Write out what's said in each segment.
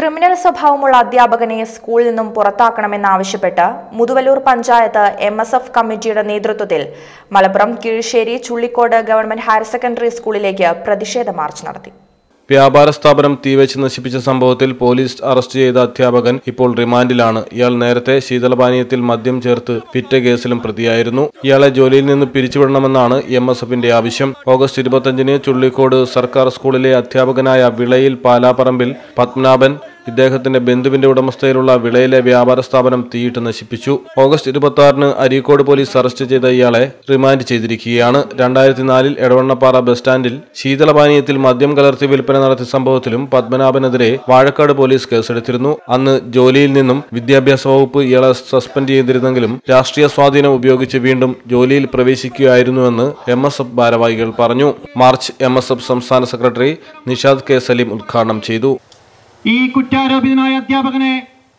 criminal സ്വഭാവമുള്ള അധ്യാപകനെ സ്കൂളിൽ നിന്നും പുറത്താക്കണമെന്നാവശ്യപ്പെട്ട് Muthuvallur panchayat M S F കമ്മിറ്റിയുടെ നേതൃത്വത്തിൽ Malappuram Kizhisseri Chullikode government higher secondary സ്കൂളിലേക്ക് പ്രതിഷേധ മാർച്ച് നടത്തി വ്യാപാര സ്ഥാപനം തീവച്ച് നശിപ്പിച്ച സംഭവത്തിൽ പോലീസ് അറസ്റ്റ് ചെയ്ത അധ്യാപകൻ ഇപ്പോൾ റിമാൻഡിലാണ് ഇയാൾ നേരത്തെ ശീതളപാനീയത്തിൽ മദ്യം ചേർത്ത് വിറ്റ കേസിലും പ്രതിയായിരുന്നു ഇയാളെ ജോലിയിൽ നിന്ന് പിരിച്ചുവിടണമെന്നാണ് എം എസ് എഫിന്റെ ആവശ്യം ഓഗസ്റ്റ് ഇരുപത്തഞ്ചിന് ചുള്ളിക്കോട് സർക്കാർ സ്കൂളിലെ അധ്യാപകനായ വിളയിൽ പാലാപ്പറമ്പിൽ പത്മനാഭൻ ഇദ്ദേഹത്തിന്റെ ബന്ധുവിന്റെ ഉടമസ്ഥയിലുള്ള വിളയിലെ വ്യാപാര സ്ഥാപനം തീയിട്ട് നശിപ്പിച്ചു ഓഗസ്റ്റ് ഇരുപത്തി ആറിന് അരീക്കോട് പോലീസ് അറസ്റ്റ് ചെയ്ത ഇയാളെ റിമാൻഡ് ചെയ്തിരിക്കുകയാണ് രണ്ടായിരത്തി നാലിൽ എടവണ്ണപ്പാറ ബസ് സ്റ്റാൻഡിൽ ശീതളപാനീയത്തിൽ മദ്യം കലർത്തി വിൽപ്പന നടത്തിയ സംഭവത്തിലും പത്മനാഭനെതിരെ വാഴക്കാട് പോലീസ് കേസെടുത്തിരുന്നു അന്ന് ജോലിയിൽ നിന്നും വിദ്യാഭ്യാസ വകുപ്പ് ഇയാളെ സസ്പെൻഡ് ചെയ്തിരുന്നെങ്കിലും രാഷ്ട്രീയ സ്വാധീനം ഉപയോഗിച്ച് വീണ്ടും ജോലിയിൽ പ്രവേശിക്കുകയായിരുന്നുവെന്ന് എം എസ് എഫ് ഭാരവാഹികൾ പറഞ്ഞു മാർച്ച് എം എസ് എഫ് സംസ്ഥാന സെക്രട്ടറി നിഷാദ് കെ സലീം ഉദ്ഘാടനം ചെയ്തു ഈ കുറ്റാരോപിതനായ അധ്യാപകനെ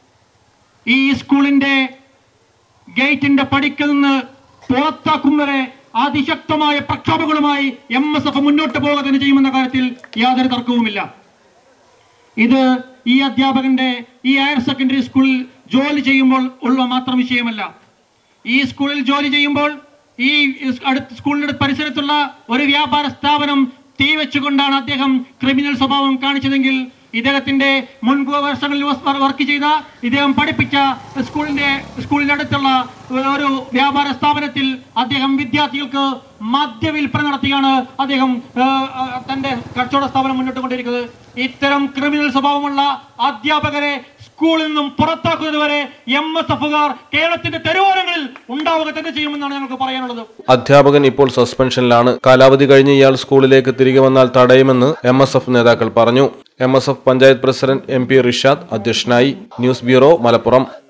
ഈ സ്കൂളിന്റെ ഗേറ്റിന്റെ പടിക്കൽ നിന്ന് പുറത്താക്കും വരെ അതിശക്തമായ പ്രക്ഷോഭങ്ങളുമായി എം എസ് എഫ് മുന്നോട്ട് പോവുക തന്നെ ചെയ്യുമെന്ന കാര്യത്തിൽ യാതൊരു തർക്കവുമില്ല ഇത് ഈ അധ്യാപകന്റെ ഈ ഹയർ സെക്കൻഡറി സ്കൂളിൽ ജോലി ചെയ്യുമ്പോൾ ഉള്ള മാത്രം വിഷയമല്ല ഈ സ്കൂളിൽ ജോലി ചെയ്യുമ്പോൾ ഈ അടുത്ത സ്കൂളിന്റെ പരിസരത്തുള്ള ഒരു വ്യാപാര സ്ഥാപനം തീ വെച്ചുകൊണ്ടാണ് അദ്ദേഹം ക്രിമിനൽ സ്വഭാവം കാണിച്ചതെങ്കിൽ ഇദ്ദേഹത്തിന്റെ മുൻപ് വർഷങ്ങളിൽ വസ് വർക്ക് ചെയ്ത ഇദ്ദേഹം പഠിപ്പിച്ച സ്കൂളിന്റെ സ്കൂളിന്റെ അടുത്തുള്ള ഒരു വ്യാപാര സ്ഥാപനത്തിൽ അദ്ദേഹം വിദ്യാർത്ഥികൾക്ക് മദ്യവിൽപ്പന നടത്തിയാണ് അദ്ദേഹം ആ, ആ, തന്റെ കച്ചവട സ്ഥാപനം മുന്നോട്ട് കൊണ്ടിരിക്കുന്നത് ഇത്തരം ക്രിമിനൽ സ്വഭാവമുള്ള അധ്യാപകരെ സ്കൂളിൽ നിന്നും പുറത്താക്കുന്നത് വരെ എം എസ് എഫുകാർ കേരളത്തിന്റെ തെരുവോരങ്ങളിൽ ഉണ്ടാവുക തന്നെ ചെയ്യുമെന്നാണ് ഞങ്ങൾക്ക് പറയാനുള്ളത് അധ്യാപകൻ ഇപ്പോൾ സസ്പെൻഷനിലാണ് കാലാവധി കഴിഞ്ഞ് ഇയാൾ സ്കൂളിലേക്ക് തിരികെ വന്നാൽ തടയുമെന്ന് എം എസ് എഫ് നേതാക്കൾ പറഞ്ഞു M S F panchayat president M P Rishad അധ്യക്ഷനായി ന്യൂസ് ബ്യൂറോ മലപ്പുറം